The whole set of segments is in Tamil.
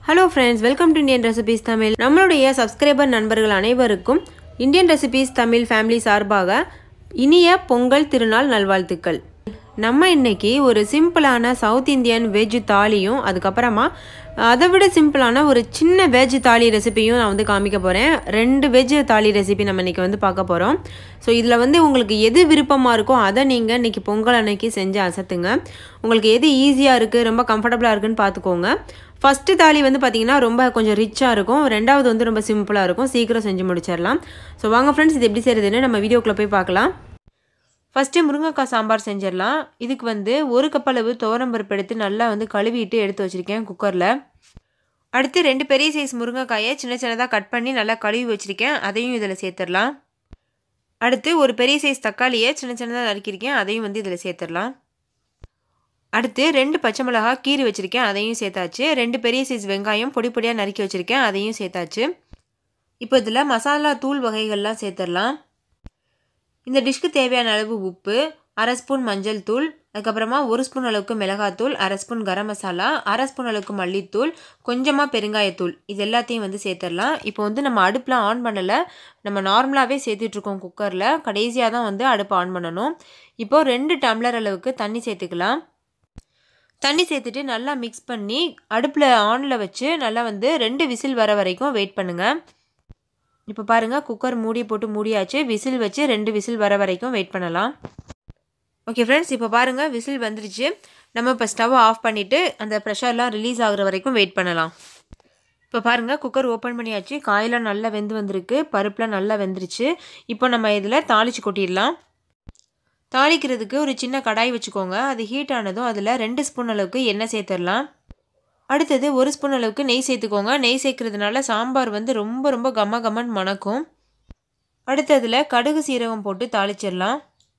hello friends welcome to Indian recipes Tamil நம்மளுடைய சப்ஸ்கிரைபர் நண்பர்கள் அனைவருக்கும் இந்தியன் ரெசிபீஸ் தமிழ் ஃபேமிலி சார்பாக இனிய பொங்கல் திருநாள் நல்வாழ்த்துக்கள் நம்ம இன்னைக்கு ஒரு சிம்பிளான சவுத் இந்தியன் வெஜ் தாலியும் அதுக்கப்புறமா அதை விட சிம்பிளான ஒரு சின்ன வெஜ் தாலி ரெசிபியும் நான் வந்து காமிக்க போகிறேன் ரெண்டு வெஜ் தாலி ரெசிபி நம்ம இன்றைக்கி வந்து பார்க்க போகிறோம் ஸோ இதில் வந்து உங்களுக்கு எது விருப்பமாக இருக்கோ அதை நீங்கள் இன்றைக்கி பொங்கல் அன்னைக்கு செஞ்சு அசத்துங்க உங்களுக்கு எது ஈஸியாக இருக்குது ரொம்ப கம்ஃபர்டபுளாக இருக்குன்னு பார்த்துக்கோங்க ஃபஸ்ட்டு தாலி வந்து பார்த்திங்கன்னா ரொம்ப கொஞ்சம் ரிச்சாக இருக்கும் ரெண்டாவது வந்து ரொம்ப சிம்பிளாக இருக்கும் சீக்கிரம் செஞ்சு முடிச்சிடலாம் ஸோ வாங்க ஃப்ரெண்ட்ஸ் இது எப்படி செய்கிறதுன்னு நம்ம வீடியோக்குள்ளே போய் பார்க்கலாம் ஃபஸ்ட்டு முருங்கைக்காய் சாம்பார் செஞ்சிடலாம் இதுக்கு வந்து ஒரு கப் அளவு துவரம்பருப்பு எடுத்து நல்லா வந்து கழுவிட்டு எடுத்து வச்சுருக்கேன் குக்கரில் அடுத்து ரெண்டு பெரிய சைஸ் முருங்கைக்காயை சின்ன சின்னதாக கட் பண்ணி நல்லா கழுவி வச்சுருக்கேன் அதையும் இதில் சேர்த்துடலாம் அடுத்து ஒரு பெரிய சைஸ் தக்காளியை சின்ன சின்னதாக நறுக்கியிருக்கேன் அதையும் வந்து இதில் சேர்த்துடலாம் அடுத்து ரெண்டு பச்சை மிளகா கீரி வச்சுருக்கேன் அதையும் சேர்த்தாச்சு ரெண்டு பெரிய சைஸ் வெங்காயம் பொடி பொடியாக நறுக்கி வச்சுருக்கேன் அதையும் சேர்த்தாச்சு இப்போ இதில் மசாலா தூள் வகைகள்லாம் சேர்த்துடலாம் இந்த டிஷ்க்கு தேவையான அளவு உப்பு அரை ஸ்பூன் மஞ்சள் தூள் அதுக்கப்புறமா ஒரு ஸ்பூன் அளவுக்கு மிளகாத்தூள் அரை ஸ்பூன் கரம் மசாலா அரை ஸ்பூன் அளவுக்கு மல்லித்தூள் கொஞ்சமாக பெருங்காயத்தூள் இது எல்லாத்தையும் வந்து சேர்த்துடலாம் இப்போ வந்து நம்ம அடுப்பில் ஆன் பண்ணலை நம்ம நார்மலாகவே சேர்த்துட்ருக்கோம் குக்கரில் கடைசியாக தான் வந்து அடுப்பை ஆன் பண்ணணும் இப்போது ரெண்டு டம்ளர் அளவுக்கு தண்ணி சேர்த்துக்கலாம் தண்ணி சேர்த்துட்டு நல்லா மிக்ஸ் பண்ணி அடுப்பில் ஆனில் வச்சு நல்லா வந்து ரெண்டு விசில் வர வரைக்கும் வெயிட் பண்ணுங்கள் இப்போ பாருங்கள் குக்கர் மூடி போட்டு மூடியாச்சு விசில் வச்சு ரெண்டு விசில் வர வரைக்கும் வெயிட் பண்ணலாம் ஓகே ஃப்ரெண்ட்ஸ் இப்போ பாருங்கள் விசில் வந்துருச்சு நம்ம இப்போ ஸ்டவ் ஆஃப் பண்ணிவிட்டு அந்த ப்ரெஷர்லாம் ரிலீஸ் ஆகுற வரைக்கும் வெயிட் பண்ணலாம் இப்போ பாருங்கள் குக்கர் ஓப்பன் பண்ணியாச்சு காயெல்லாம் நல்லா வெந்து வந்திருக்கு பருப்புலாம் நல்லா வெந்துருச்சு இப்போ நம்ம இதில் தாளித்து கொட்டிடலாம் தாளிக்கிறதுக்கு ஒரு சின்ன கடாய் வச்சுக்கோங்க அது ஹீட் ஆனதும் அதில் ரெண்டு ஸ்பூன் அளவுக்கு எண்ணெய் சேர்த்துடலாம் அடுத்தது ஒரு ஸ்பூன் அளவுக்கு நெய் சேர்த்துக்கோங்க நெய் சேர்க்கறதுனால சாம்பார் வந்து ரொம்ப ரொம்ப கம கமன் மணக்கும் அடுத்ததில் கடுகு சீரகம் போட்டு தாளிச்சிடலாம்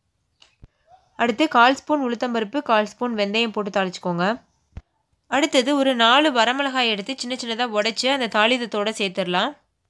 அடுத்து கால் ஸ்பூன் உளுத்தம்பருப்பு கால் ஸ்பூன் வெந்தயம் போட்டு தாளிச்சிக்கோங்க அடுத்தது ஒரு நாலு வரமிளகாய் எடுத்து சின்ன சின்னதாக உடச்சி அந்த தாளிதத்தோடு சேர்த்துடலாம்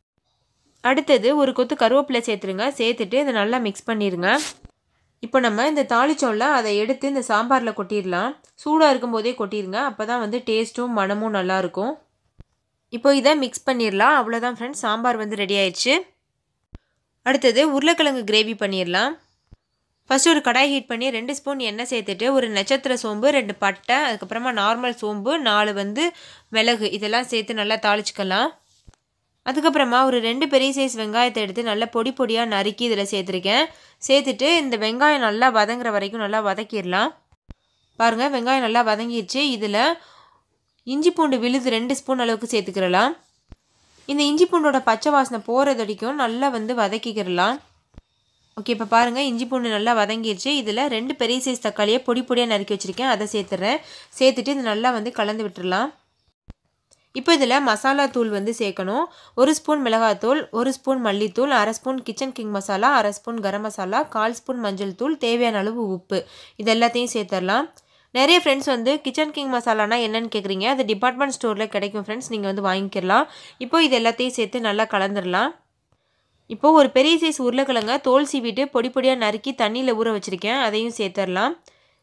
அடுத்தது ஒரு கொத்து கருவேப்பிலை சேர்த்துருங்க சேர்த்துட்டு இதை நல்லா மிக்ஸ் பண்ணிடுங்க இப்போ நம்ம இந்த தாளிச்சோல்ல அதை எடுத்து இந்த சாம்பாரில் கொட்டிடலாம் சூடாக இருக்கும்போதே கொட்டிடுங்க அப்போ தான் வந்து டேஸ்ட்டும் மனமும் நல்லாயிருக்கும் இப்போ இதை மிக்ஸ் பண்ணிடலாம் அவ்வளோதான் ஃப்ரெண்ட்ஸ் சாம்பார் வந்து ரெடி ஆயிடுச்சு அடுத்தது உருளைக்கிழங்கு கிரேவி பண்ணிடலாம் ஃபஸ்ட்டு ஒரு கடாய் ஹீட் பண்ணி ரெண்டு ஸ்பூன் எண்ணெய் சேர்த்துட்டு ஒரு நட்சத்திர சோம்பு ரெண்டு பட்டை அதுக்கப்புறமா நார்மல் சோம்பு நாலு வந்து மிளகு இதெல்லாம் சேர்த்து நல்லா தாளிச்சிக்கலாம் அதுக்கப்புறமா ஒரு ரெண்டு பெரிய சைஸ் வெங்காயத்தை எடுத்து நல்லா பொடி பொடியாக நறுக்கி இதில் சேர்த்துருக்கேன் சேர்த்துட்டு இந்த வெங்காயம் நல்லா வதங்குற வரைக்கும் நல்லா வதக்கிடலாம் பாருங்கள் வெங்காயம் நல்லா வதங்கிடுச்சு இதில் இஞ்சி பூண்டு விழுது ரெண்டு ஸ்பூன் அளவுக்கு சேர்த்துக்கிறலாம் இந்த இஞ்சி பூண்டோட பச்சை வாசனை போகிறது வரைக்கும் நல்லா வந்து வதக்கிக்கிறலாம் ஓகே இப்போ பாருங்கள் இஞ்சி பூண்டு நல்லா வதங்கிடுச்சு இதில் ரெண்டு பெரிய சைஸ் தக்காளியை பொடி பொடியாக நறுக்கி வச்சுருக்கேன் அதை சேர்த்துறேன் சேர்த்துட்டு இது நல்லா வந்து கலந்து விட்டுடலாம் இப்போ இதில் மசாலா தூள் வந்து சேர்க்கணும் ஒரு ஸ்பூன் மிளகாத்தூள் ஒரு ஸ்பூன் மல்லித்தூள் அரை ஸ்பூன் கிச்சன் கிங் மசாலா அரை ஸ்பூன் கரம் மசாலா கால் ஸ்பூன் மஞ்சள் தூள் தேவையான அளவு உப்பு இது எல்லாத்தையும் சேர்த்துடலாம் நிறைய ஃப்ரெண்ட்ஸ் வந்து கிச்சன் கிங் மசாலானா என்னன்னு கேட்குறீங்க அது டிபார்ட்மெண்ட் ஸ்டோரில் கிடைக்கும் ஃப்ரெண்ட்ஸ் நீங்கள் வந்து வாங்கிக்கலாம் இப்போ இது எல்லாத்தையும் சேர்த்து நல்லா கலந்துடலாம் இப்போது ஒரு பெரிய சைஸ் உருளைக்கிழங்க தோல் சீவிட்டு பொடி பொடியாக நறுக்கி தண்ணியில் ஊற வச்சுருக்கேன் அதையும் சேர்த்துடலாம்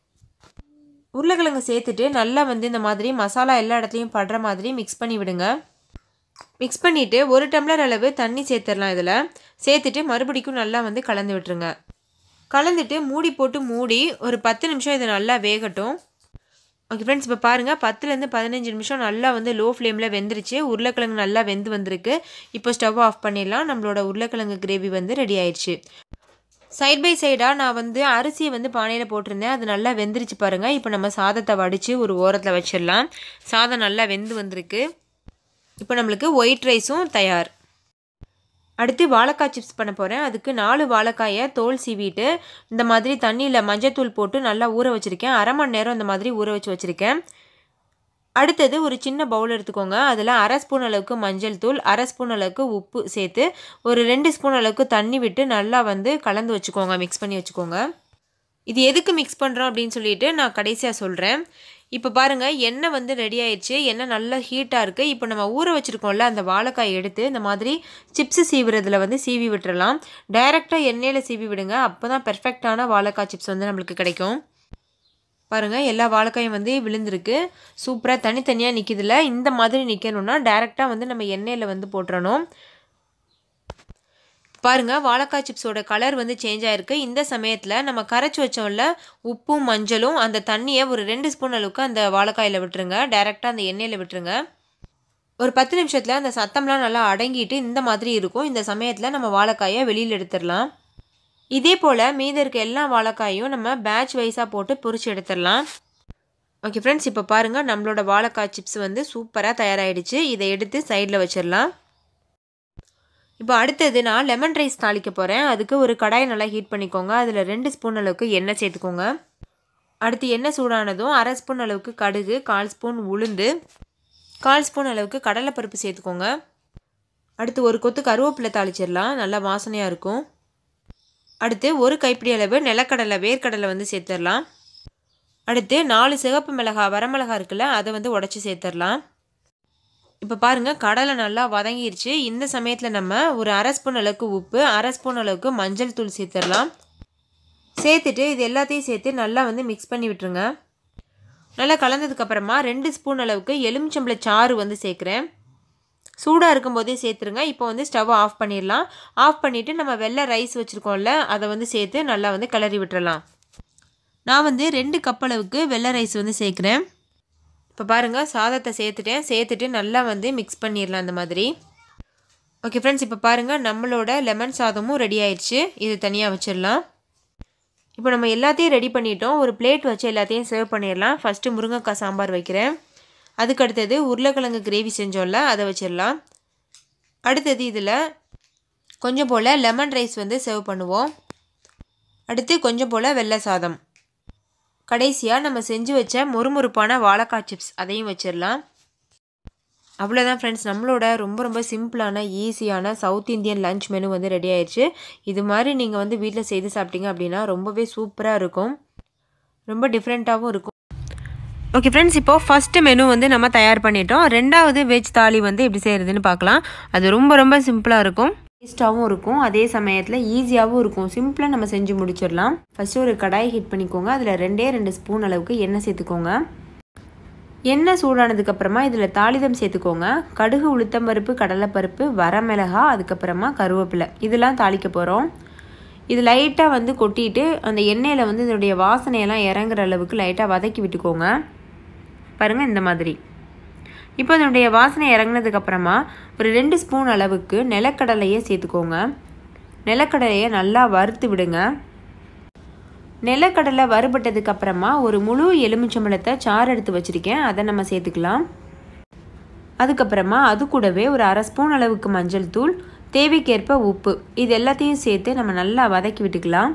உருளைக்கிழங்கு சேர்த்துட்டு நல்லா வந்து இந்த மாதிரி மசாலா எல்லா இடத்துலையும் படுற மாதிரி மிக்ஸ் பண்ணி விடுங்க மிக்ஸ் பண்ணிவிட்டு ஒரு டம்ளர் அளவு தண்ணி சேர்த்துடலாம் இதில் சேர்த்துட்டு மறுபடிக்கும் நல்லா வந்து கலந்து விட்டுருங்க கலந்துட்டு மூடி போட்டு மூடி ஒரு பத்து நிமிஷம் இது நல்லா வேகட்டும் ஓகே ஃப்ரெண்ட்ஸ் இப்போ பாருங்கள் பத்துலேருந்து பதினஞ்சு நிமிஷம் நல்லா வந்து லோ ஃப்ளேமில் வெந்துருச்சு உருளைக்கிழங்கு நல்லா வெந்து வந்திருக்கு இப்போ ஸ்டவ் ஆஃப் பண்ணிடலாம் நம்மளோட உருளைக்கிழங்கு கிரேவி வந்து ரெடி ஆயிடுச்சு சைட் பை சைடாக நான் வந்து அரிசியை வந்து பானையில் போட்டிருந்தேன் அது நல்லா வெந்துருச்சு பாருங்கள் இப்போ நம்ம சாதத்தை வடித்து ஒரு ஓரத்தில் வச்சிடலாம் சாதம் நல்லா வெந்து வந்திருக்கு இப்போ நம்மளுக்கு ஒயிட் ரைஸும் தயார் அடுத்து வாழைக்காய் சிப்ஸ் பண்ண போகிறேன் அதுக்கு நாலு வாழைக்காயை தோல் சீவிட்டு இந்த மாதிரி தண்ணியில் மஞ்சத்தூள் போட்டு நல்லா ஊற வச்சுருக்கேன் அரை மணி நேரம் இந்த மாதிரி ஊற வச்சு வச்சுருக்கேன் அடுத்தது ஒரு சின்ன பவுல் எடுத்துக்கோங்க அதில் அரை ஸ்பூன் அளவுக்கு மஞ்சள் தூள் அரை ஸ்பூன் அளவுக்கு உப்பு சேர்த்து ஒரு ரெண்டு ஸ்பூன் அளவுக்கு தண்ணி விட்டு நல்லா வந்து கலந்து வச்சுக்கோங்க மிக்ஸ் பண்ணி வச்சுக்கோங்க இது எதுக்கு மிக்ஸ் பண்ணுறோம் அப்படின்னு சொல்லிட்டு நான் கடைசியாக சொல்கிறேன் இப்போ பாருங்கள் எண்ணெய் வந்து ரெடி ஆயிடுச்சு எண்ணெய் நல்லா ஹீட்டாக இருக்குது இப்போ நம்ம ஊற வச்சுருக்கோம்ல அந்த வாழைக்காய் எடுத்து இந்த மாதிரி சிப்ஸு சீவுறதுல வந்து சீவி விட்டுறலாம் டைரெக்டாக எண்ணெயில் சீவி விடுங்க அப்போ தான் பெர்ஃபெக்டான வாழைக்காய் சிப்ஸ் வந்து நம்மளுக்கு கிடைக்கும் பாருங்கள் எல்லா வாழைக்காயும் வந்து விழுந்திருக்கு சூப்பராக தனித்தனியாக நிற்கிதுல இந்த மாதிரி நிற்கணும்னா டேரெக்டாக வந்து நம்ம எண்ணெயில் வந்து போட்டுறணும் பாருங்கள் வாழைக்காய் சிப்ஸோட கலர் வந்து சேஞ்ச் ஆகிருக்கு இந்த சமயத்தில் நம்ம கரைச்சி வச்சோம்ல உப்பும் மஞ்சளும் அந்த தண்ணியை ஒரு ரெண்டு ஸ்பூன் அளவுக்கு அந்த வாழைக்காயில் விட்டுருங்க டேரெக்டாக அந்த எண்ணெயில் விட்டுருங்க ஒரு பத்து நிமிஷத்தில் அந்த சத்தம்லாம் நல்லா அடங்கிட்டு இந்த மாதிரி இருக்கும் இந்த சமயத்தில் நம்ம வாழைக்காயை வெளியில் எடுத்துடலாம் இதே போல் மீதி இருக்க எல்லா வாழைக்காயும் நம்ம பேட்ச் வைஸாக போட்டு பொரிச்சு எடுத்துடலாம் ஓகே ஃப்ரெண்ட்ஸ் இப்போ பாருங்கள் நம்மளோட வாழைக்காய் சிப்ஸ் வந்து சூப்பராக தயாராகிடுச்சு இதை எடுத்து சைடில் வச்சிடலாம் இப்போ அடுத்தது நான் லெமன் ரைஸ் தாளிக்க போகிறேன் அதுக்கு ஒரு கடாயை நல்லா ஹீட் பண்ணிக்கோங்க அதில் ரெண்டு ஸ்பூன் அளவுக்கு எண்ணெய் சேர்த்துக்கோங்க அடுத்து எண்ணெய் சூடானதும் அரை ஸ்பூன் அளவுக்கு கடுகு கால் ஸ்பூன் உளுந்து கால் ஸ்பூன் அளவுக்கு கடலைப்பருப்பு சேர்த்துக்கோங்க அடுத்து ஒரு கொத்து கருவேப்பிலை தாளிச்சிடலாம் நல்லா வாசனையாக இருக்கும் அடுத்து ஒரு கைப்பிடி அளவு நிலக்கடலை வேர்க்கடலை வந்து சேர்த்துடலாம் அடுத்து நாலு சிகப்பு மிளகா வரமிளகா இருக்குல்ல அதை வந்து உடச்சி சேர்த்துடலாம் இப்போ பாருங்கள் கடலை நல்லா வதங்கிருச்சு இந்த சமயத்தில் நம்ம ஒரு அரை ஸ்பூன் அளவுக்கு உப்பு அரை ஸ்பூன் அளவுக்கு மஞ்சள் தூள் சேர்த்துடலாம் சேர்த்துட்டு இது எல்லாத்தையும் சேர்த்து நல்லா வந்து மிக்ஸ் பண்ணி விட்டுருங்க நல்லா கலந்ததுக்கப்புறமா ரெண்டு ஸ்பூன் அளவுக்கு எலுமிச்சம்பளை சாறு வந்து சேர்க்குறேன் சூடாக இருக்கும்போதே சேர்த்துருங்க இப்போ வந்து ஸ்டவ் ஆஃப் பண்ணிடலாம் ஆஃப் பண்ணிவிட்டு நம்ம வெள்ளை ரைஸ் வச்சுருக்கோம்ல அதை வந்து சேர்த்து நல்லா வந்து கிளறி விட்டுறலாம் நான் வந்து ரெண்டு கப் அளவுக்கு வெள்ளை ரைஸ் வந்து சேர்க்குறேன் இப்போ பாருங்கள் சாதத்தை சேர்த்துட்டேன் சேர்த்துட்டு நல்லா வந்து மிக்ஸ் பண்ணிடலாம் அந்த மாதிரி ஓகே ஃப்ரெண்ட்ஸ் இப்போ பாருங்கள் நம்மளோட லெமன் சாதமும் ரெடி ஆயிடுச்சு இது தனியாக வச்சிடலாம் இப்போ நம்ம எல்லாத்தையும் ரெடி பண்ணிட்டோம் ஒரு பிளேட் வச்சு எல்லாத்தையும் சர்வ் பண்ணிடலாம் ஃபஸ்ட்டு முருங்கைக்காய் சாம்பார் வைக்கிறேன் அதுக்கு அடுத்தது உருளைக்கிழங்கு கிரேவி செஞ்சோம்ல அதை வச்சிடலாம் அடுத்தது இதில் கொஞ்சம் போல் லெமன் ரைஸ் வந்து சர்வ் பண்ணுவோம் அடுத்து கொஞ்சம் போல் வெள்ளை சாதம் கடைசியாக நம்ம செஞ்சு வச்ச மொறுமொறுப்பான வாழைக்காய் சிப்ஸ் அதையும் வச்சிடலாம் அவ்வளோதான் ஃப்ரெண்ட்ஸ் நம்மளோட ரொம்ப ரொம்ப சிம்பிளான ஈஸியான சவுத் இந்தியன் லஞ்ச் மெனு வந்து ரெடி ஆயிடுச்சு இது மாதிரி நீங்கள் வந்து வீட்டில் செய்து சாப்பிட்டீங்க அப்படின்னா ரொம்பவே சூப்பராக இருக்கும் ரொம்ப டிஃப்ரெண்ட்டாகவும் இருக்கும் ஓகே ஃப்ரெண்ட்ஸ் இப்போது ஃபஸ்ட்டு மெனு வந்து நம்ம தயார் பண்ணிட்டோம் ரெண்டாவது வெஜ் தாலி வந்து எப்படி செய்கிறதுன்னு பார்க்கலாம் அது ரொம்ப ரொம்ப சிம்பிளாக இருக்கும் டேஸ்ட்டாகவும் இருக்கும் அதே சமயத்தில் ஈஸியாகவும் இருக்கும் சிம்பிளாக நம்ம செஞ்சு முடிச்சிடலாம் ஃபஸ்ட்டு ஒரு கடாய் ஹீட் பண்ணிக்கோங்க அதில் ரெண்டே ரெண்டு ஸ்பூன் அளவுக்கு எண்ணெய் சேர்த்துக்கோங்க எண்ணெய் சூடானதுக்கப்புறமா இதில் தாளிதம் சேர்த்துக்கோங்க கடுகு உளுத்தம்பருப்பு கடலைப்பருப்பு வரமிளகா அதுக்கப்புறமா கருவேப்பிலை இதெல்லாம் தாளிக்க போகிறோம் இது லைட்டாக வந்து கொட்டிட்டு அந்த எண்ணெயில் வந்து இதனுடைய வாசனையெல்லாம் இறங்குற அளவுக்கு லைட்டாக வதக்கி விட்டுக்கோங்க பாருங்கள் இந்த மாதிரி இப்போ இதனுடைய வாசனை இறங்கினதுக்கப்புறமா ஒரு ரெண்டு ஸ்பூன் அளவுக்கு நிலக்கடலையை சேர்த்துக்கோங்க நிலக்கடலையை நல்லா வறுத்து விடுங்க நிலக்கடலை வறுபட்டதுக்கு அப்புறமா ஒரு முழு எலுமிச்சம்பழத்தை சாறு எடுத்து வச்சுருக்கேன் அதை நம்ம சேர்த்துக்கலாம் அதுக்கப்புறமா அது கூடவே ஒரு அரை ஸ்பூன் அளவுக்கு மஞ்சள் தூள் தேவைக்கேற்ப உப்பு இது எல்லாத்தையும் சேர்த்து நம்ம நல்லா வதக்கி விட்டுக்கலாம்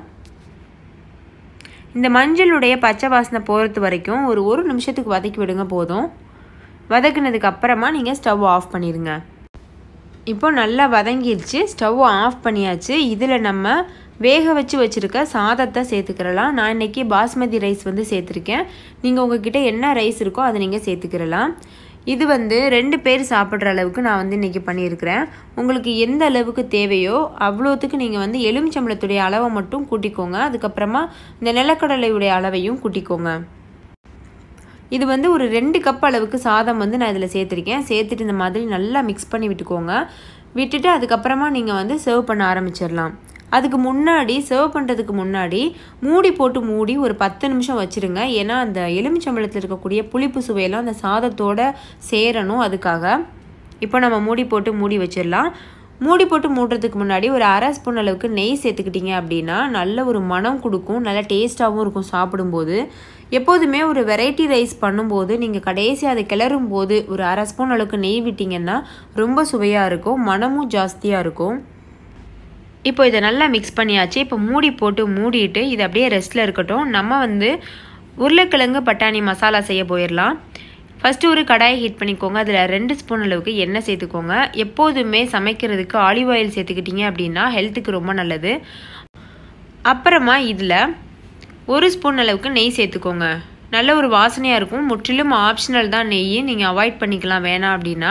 இந்த மஞ்சளுடைய பச்சை வாசனை போகிறது வரைக்கும் ஒரு ஒரு நிமிஷத்துக்கு வதக்கி விடுங்க போதும் வதக்குனதுக்கு அப்புறமா நீங்கள் ஸ்டவ் ஆஃப் பண்ணிடுங்க இப்போ நல்லா வதங்கிருச்சு ஸ்டவ் ஆஃப் பண்ணியாச்சு இதில் நம்ம வேக வச்சு வச்சுருக்க சாதத்தை சேர்த்துக்கிறலாம் நான் இன்றைக்கி பாஸ்மதி ரைஸ் வந்து சேர்த்துருக்கேன் நீங்கள் உங்ககிட்ட என்ன ரைஸ் இருக்கோ அதை நீங்கள் சேர்த்துக்கிறலாம் இது வந்து ரெண்டு பேர் சாப்பிட்ற அளவுக்கு நான் வந்து இன்றைக்கி பண்ணியிருக்கிறேன் உங்களுக்கு எந்த அளவுக்கு தேவையோ அவ்வளோத்துக்கு நீங்கள் வந்து எலுமிச்சம்பளத்துடைய அளவை மட்டும் கூட்டிக்கோங்க அதுக்கப்புறமா இந்த நிலக்கடலையுடைய அளவையும் கூட்டிக்கோங்க இது வந்து ஒரு ரெண்டு கப் அளவுக்கு சாதம் வந்து நான் இதில் சேர்த்துருக்கேன் சேர்த்துட்டு இந்த மாதிரி நல்லா மிக்ஸ் பண்ணி விட்டுக்கோங்க விட்டுட்டு அதுக்கப்புறமா நீங்கள் வந்து சர்வ் பண்ண ஆரம்பிச்சிடலாம் அதுக்கு முன்னாடி சர்வ் பண்ணுறதுக்கு முன்னாடி மூடி போட்டு மூடி ஒரு பத்து நிமிஷம் வச்சுருங்க ஏன்னா அந்த எலுமிச்சம்பழத்தில் இருக்கக்கூடிய புளிப்பு சுவையெல்லாம் அந்த சாதத்தோட சேரணும் அதுக்காக இப்போ நம்ம மூடி போட்டு மூடி வச்சிடலாம் மூடி போட்டு மூடுறதுக்கு முன்னாடி ஒரு அரை ஸ்பூன் அளவுக்கு நெய் சேர்த்துக்கிட்டிங்க அப்படின்னா நல்ல ஒரு மனம் கொடுக்கும் நல்ல டேஸ்ட்டாகவும் இருக்கும் சாப்பிடும்போது எப்போதுமே ஒரு வெரைட்டி ரைஸ் பண்ணும்போது நீங்கள் கடைசி அதை கிளறும் போது ஒரு அரை ஸ்பூன் அளவுக்கு நெய் விட்டிங்கன்னா ரொம்ப சுவையாக இருக்கும் மனமும் ஜாஸ்தியாக இருக்கும் இப்போ இதை நல்லா மிக்ஸ் பண்ணியாச்சு இப்போ மூடி போட்டு மூடிட்டு இது அப்படியே ரெஸ்ட்டில் இருக்கட்டும் நம்ம வந்து உருளைக்கிழங்கு பட்டாணி மசாலா செய்ய போயிடலாம் ஃபஸ்ட்டு ஒரு கடாயை ஹீட் பண்ணிக்கோங்க அதில் ரெண்டு ஸ்பூன் அளவுக்கு எண்ணெய் சேர்த்துக்கோங்க எப்போதுமே சமைக்கிறதுக்கு ஆலிவ் ஆயில் சேர்த்துக்கிட்டிங்க அப்படின்னா ஹெல்த்துக்கு ரொம்ப நல்லது அப்புறமா இதில் ஒரு ஸ்பூன் அளவுக்கு நெய் சேர்த்துக்கோங்க நல்ல ஒரு வாசனையாக இருக்கும் முற்றிலும் ஆப்ஷனல் தான் நெய் நீங்கள் அவாய்ட் பண்ணிக்கலாம் வேணாம் அப்படின்னா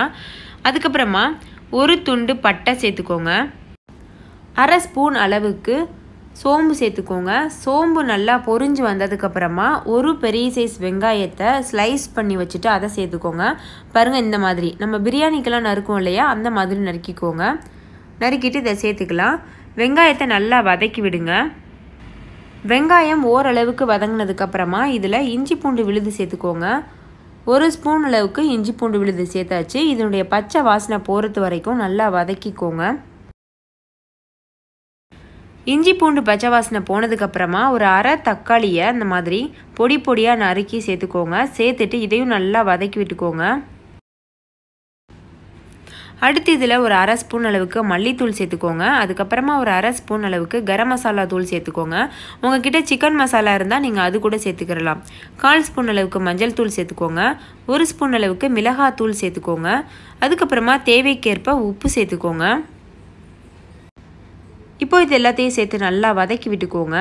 அதுக்கப்புறமா ஒரு துண்டு பட்டை சேர்த்துக்கோங்க அரை ஸ்பூன் அளவுக்கு சோம்பு சேர்த்துக்கோங்க சோம்பு நல்லா பொரிஞ்சு வந்ததுக்கப்புறமா ஒரு பெரிய சைஸ் வெங்காயத்தை ஸ்லைஸ் பண்ணி வச்சுட்டு அதை சேர்த்துக்கோங்க பாருங்கள் இந்த மாதிரி நம்ம பிரியாணிக்கெல்லாம் நறுக்கும் இல்லையா அந்த மாதிரி நறுக்கிக்கோங்க நறுக்கிட்டு இதை சேர்த்துக்கலாம் வெங்காயத்தை நல்லா வதக்கி விடுங்க வெங்காயம் ஓரளவுக்கு வதங்கினதுக்கப்புறமா இதில் இஞ்சி பூண்டு விழுது சேர்த்துக்கோங்க ஒரு ஸ்பூன் அளவுக்கு இஞ்சி பூண்டு விழுது சேர்த்தாச்சு இதனுடைய பச்சை வாசனை போகிறது வரைக்கும் நல்லா வதக்கிக்கோங்க இஞ்சி பூண்டு பச்சை வாசனை போனதுக்கப்புறமா ஒரு அரை தக்காளியை அந்த மாதிரி பொடி பொடியாக நறுக்கி சேர்த்துக்கோங்க சேர்த்துட்டு இதையும் நல்லா வதக்கி விட்டுக்கோங்க அடுத்து இதில் ஒரு அரை ஸ்பூன் அளவுக்கு மல்லித்தூள் சேர்த்துக்கோங்க அதுக்கப்புறமா ஒரு அரை ஸ்பூன் அளவுக்கு கரம் மசாலா தூள் சேர்த்துக்கோங்க உங்ககிட்ட சிக்கன் மசாலா இருந்தால் நீங்கள் அது கூட சேர்த்துக்கிறலாம் கால் ஸ்பூன் அளவுக்கு மஞ்சள் தூள் சேர்த்துக்கோங்க ஒரு ஸ்பூன் அளவுக்கு மிளகாய் தூள் சேர்த்துக்கோங்க அதுக்கப்புறமா தேவைக்கேற்ப உப்பு சேர்த்துக்கோங்க இப்போ இது எல்லாத்தையும் சேர்த்து நல்லா வதக்கி விட்டுக்கோங்க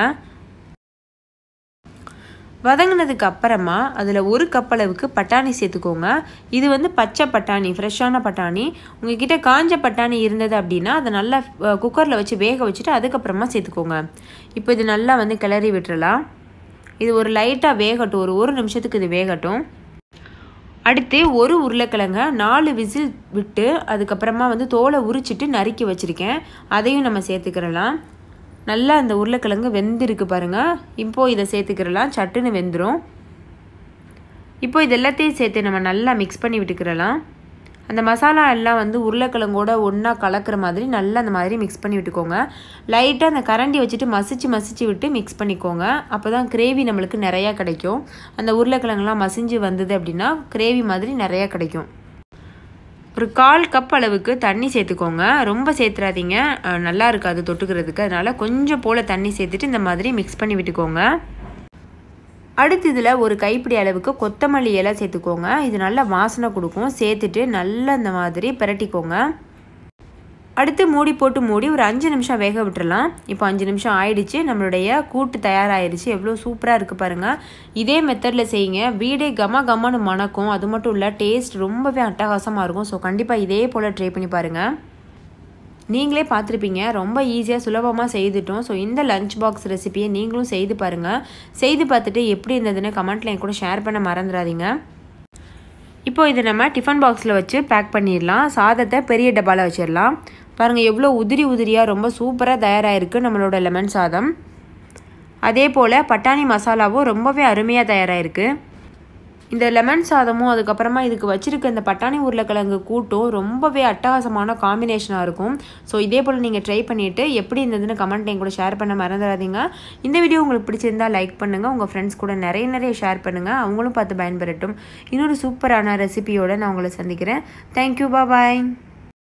வதங்கினதுக்கு அப்புறமா அதில் ஒரு கப் அளவுக்கு பட்டாணி சேர்த்துக்கோங்க இது வந்து பச்சை பட்டாணி ஃப்ரெஷ்ஷான பட்டாணி உங்ககிட்ட காஞ்ச பட்டாணி இருந்தது அப்படின்னா அதை நல்லா குக்கரில் வச்சு வேக வச்சுட்டு அதுக்கப்புறமா சேர்த்துக்கோங்க இப்போ இது நல்லா வந்து கிளறி விட்டுறலாம் இது ஒரு லைட்டாக வேகட்டும் ஒரு ஒரு நிமிஷத்துக்கு இது வேகட்டும் அடுத்து ஒரு உருளைக்கிழங்க நாலு விசில் விட்டு அதுக்கப்புறமா வந்து தோலை உரிச்சிட்டு நறுக்கி வச்சுருக்கேன் அதையும் நம்ம சேர்த்துக்கிறலாம் நல்லா அந்த உருளைக்கிழங்கு வெந்திருக்கு பாருங்கள் இப்போது இதை சேர்த்துக்கிறலாம் சட்டுன்னு வெந்துடும் இப்போ இது எல்லாத்தையும் சேர்த்து நம்ம நல்லா மிக்ஸ் பண்ணி விட்டுக்கிறலாம் அந்த மசாலா எல்லாம் வந்து உருளைக்கிழங்கோட ஒன்றா கலக்கிற மாதிரி நல்லா அந்த மாதிரி மிக்ஸ் பண்ணி விட்டுக்கோங்க லைட்டாக அந்த கரண்டி வச்சுட்டு மசிச்சு மசிச்சு விட்டு மிக்ஸ் பண்ணிக்கோங்க அப்போ தான் கிரேவி நம்மளுக்கு நிறையா கிடைக்கும் அந்த உருளைக்கிழங்குலாம் மசிஞ்சு வந்தது அப்படின்னா கிரேவி மாதிரி நிறையா கிடைக்கும் ஒரு கால் கப் அளவுக்கு தண்ணி சேர்த்துக்கோங்க ரொம்ப சேர்த்துறாதீங்க நல்லா இருக்காது தொட்டுக்கிறதுக்கு அதனால் கொஞ்சம் போல் தண்ணி சேர்த்துட்டு இந்த மாதிரி மிக்ஸ் பண்ணி விட்டுக்கோங்க அடுத்து இதில் ஒரு கைப்பிடி அளவுக்கு கொத்தமல்லி இலை சேர்த்துக்கோங்க இது நல்லா வாசனை கொடுக்கும் சேர்த்துட்டு நல்லா இந்த மாதிரி பிரட்டிக்கோங்க அடுத்து மூடி போட்டு மூடி ஒரு அஞ்சு நிமிஷம் வேக விட்டுறலாம் இப்போ அஞ்சு நிமிஷம் ஆயிடுச்சு நம்மளுடைய கூட்டு தயாராகிடுச்சு எவ்வளோ சூப்பராக இருக்குது பாருங்கள் இதே மெத்தடில் செய்யுங்க வீடே கம கமன்னு மணக்கும் அது மட்டும் இல்லை டேஸ்ட் ரொம்பவே அட்டகாசமாக இருக்கும் ஸோ கண்டிப்பாக இதே போல் ட்ரை பண்ணி பாருங்கள் நீங்களே பார்த்துருப்பீங்க ரொம்ப ஈஸியாக சுலபமாக செய்துட்டோம் ஸோ இந்த லஞ்ச் பாக்ஸ் ரெசிபியை நீங்களும் செய்து பாருங்கள் செய்து பார்த்துட்டு எப்படி இருந்ததுன்னு கமெண்ட்டில் என் கூட ஷேர் பண்ண மறந்துடாதீங்க இப்போ இதை நம்ம டிஃபன் பாக்ஸில் வச்சு பேக் பண்ணிடலாம் சாதத்தை பெரிய டப்பாவில் வச்சிடலாம் பாருங்கள் எவ்வளோ உதிரி உதிரியாக ரொம்ப சூப்பராக தயாராகிருக்கு நம்மளோட லெமன் சாதம் அதே போல் பட்டாணி மசாலாவும் ரொம்பவே அருமையாக தயாராகிருக்கு இந்த லெமன் சாதமும் அதுக்கப்புறமா இதுக்கு வச்சுருக்க இந்த பட்டாணி உருளைக்கிழங்கு கூட்டும் ரொம்பவே அட்டகாசமான காம்பினேஷனாக இருக்கும் ஸோ இதே போல் நீங்கள் ட்ரை பண்ணிவிட்டு எப்படி இருந்ததுன்னு கமெண்ட் என் கூட ஷேர் பண்ண மறந்துடாதீங்க இந்த வீடியோ உங்களுக்கு பிடிச்சிருந்தா லைக் பண்ணுங்கள் உங்கள் ஃப்ரெண்ட்ஸ் கூட நிறைய நிறைய ஷேர் பண்ணுங்கள் அவங்களும் பார்த்து பயன்பெறட்டும் இன்னொரு சூப்பரான ரெசிபியோடு நான் உங்களை சந்திக்கிறேன் தேங்க்யூ பாய்